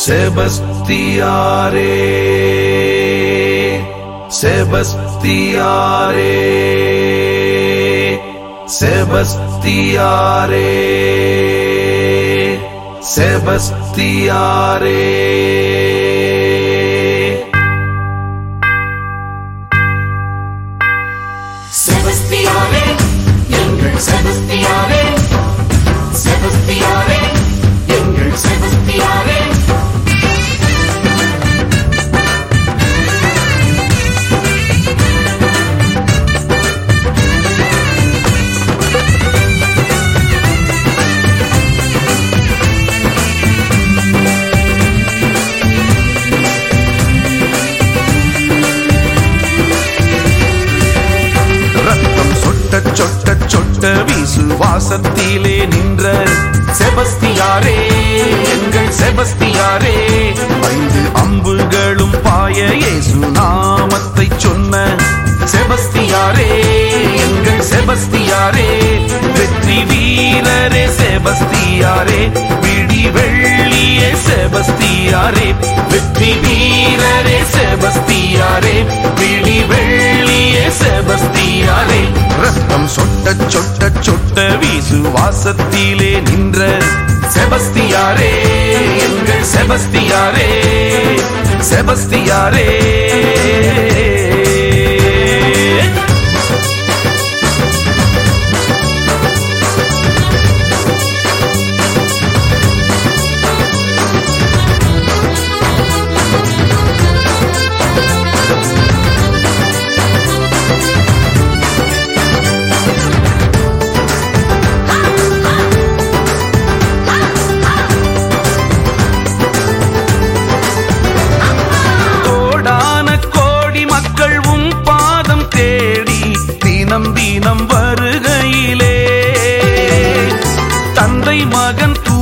செபஸ்தியாரே செபஸ்தியாரே செபஸ்தியாரே செபஸ்தியாரே செபஸ்தியாரே எங்கள் செபஸ்தியாரே செபஸ்தியாரே எங்கள் செபஸ்தியாரே ரத்தம் சொட்ட சொட்ட சொட்ட விசுவாசத்திலே நின்ற செபஸ்தியாரே எங்கள் செபஸ்தியாரே ஐந்து அம்புகளும் பாய இயேசு நாமத்தை சொன்ன செபஸ்தியாரே எங்கள் செபஸ்தியாரே வெற்றி வீரரே செபஸ்தியாரே விடி வெள்ளியே செபஸ்தியாரே வெற்றி வீரரே செபஸ்தியாரே விழி வெள்ளியே செபஸ்தியாரே ரத்தம் சொட்ட சொட்ட சொட்ட விசுவாசத்திலே நின்ற செபஸ்தியாரே எங்கள் செபஸ்தியாரே செபஸ்தியாரே கோடான கோடி மக்கள் உம் பாதம் தேடி தினம் தினம் வருகையிலே தந்தை மகன்